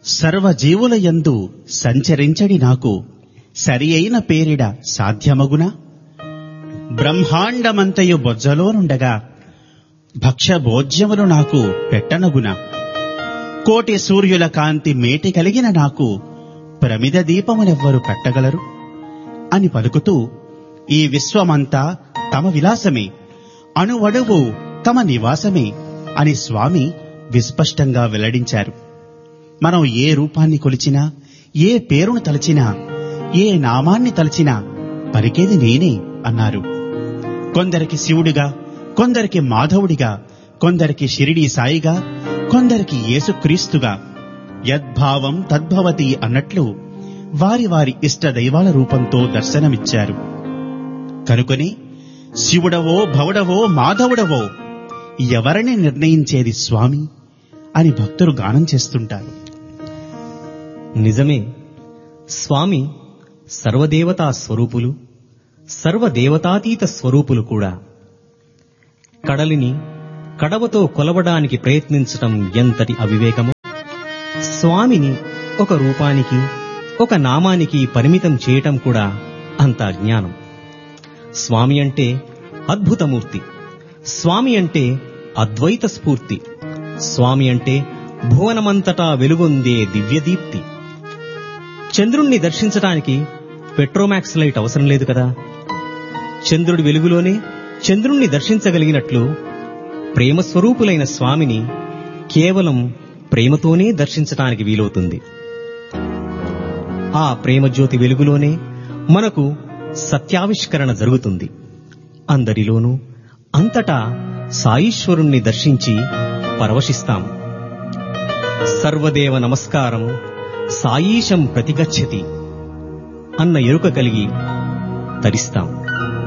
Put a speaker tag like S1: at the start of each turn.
S1: సర్వజీవుల యందు సంచరించడి నాకు సరి అయిన పేరిడ సాధ్యమగునా బ్రహ్మాండమంతయు బొజ్జలోనుండగా భక్ష్యభోజ్యములు నాకు పెట్టనగునా కోటి సూర్యుల కాంతి మేటి కలిగిన నాకు ప్రమిద దీపములెవ్వరు పెట్టగలరు అని పలుకుతూ ఈ విశ్వమంతా తమ విలాసమే అణువడువు తమ నివాసమే అని స్వామి విస్పష్టంగా వెల్లడించారు మనం ఏ రూపాన్ని కొలిచినా ఏ పేరును తలచినా ఏ నామాన్ని తలచినా పలికేది నేనే అన్నారు కొందరికి శివుడిగా కొందరికి మాధవుడిగా కొందరికి షిరిడీ సాయిగా కొందరికి యేసుక్రీస్తుగా యద్భావం తద్భవతి అన్నట్లు వారి వారి ఇష్ట దైవాల రూపంతో దర్శనమిచ్చారు కనుకొని శివుడవో భవుడవో మాధవుడవో ఎవరిని నిర్ణయించేది స్వామి అని భక్తులు గానం చేస్తుంటారు
S2: నిజమే స్వామి సర్వదేవతా స్వరూపులు సర్వదేవతాతీత స్వరూపులు కూడా కడలిని కడవతో కొలవడానికి ప్రయత్నించటం ఎంతటి అవివేకమో స్వామిని ఒక రూపానికి ఒక నామానికి పరిమితం చేయటం కూడా అంత అజ్ఞానం స్వామి అంటే అద్భుతమూర్తి స్వామి అంటే అద్వైత స్ఫూర్తి స్వామి అంటే భువనమంతటా వెలుగొందే దివ్యదీప్తి చంద్రుణ్ణి దర్శించటానికి పెట్రోమాక్స్ లైట్ అవసరం లేదు కదా చంద్రుడి వెలుగులోనే చంద్రుణ్ణి దర్శించగలిగినట్లు ప్రేమస్వరూపులైన స్వామిని కేవలం ప్రేమతోనే దర్శించటానికి వీలవుతుంది ఆ ప్రేమజ్యోతి వెలుగులోనే మనకు సత్యావిష్కరణ జరుగుతుంది అందరిలోనూ అంతటా సాయీశ్వరుణ్ణి దర్శించి పరవశిస్తాం సర్వదేవ నమస్కారం సాయీశం ప్రతిగచ్చతి అన్న ఎరుక కలిగి తరిస్తాం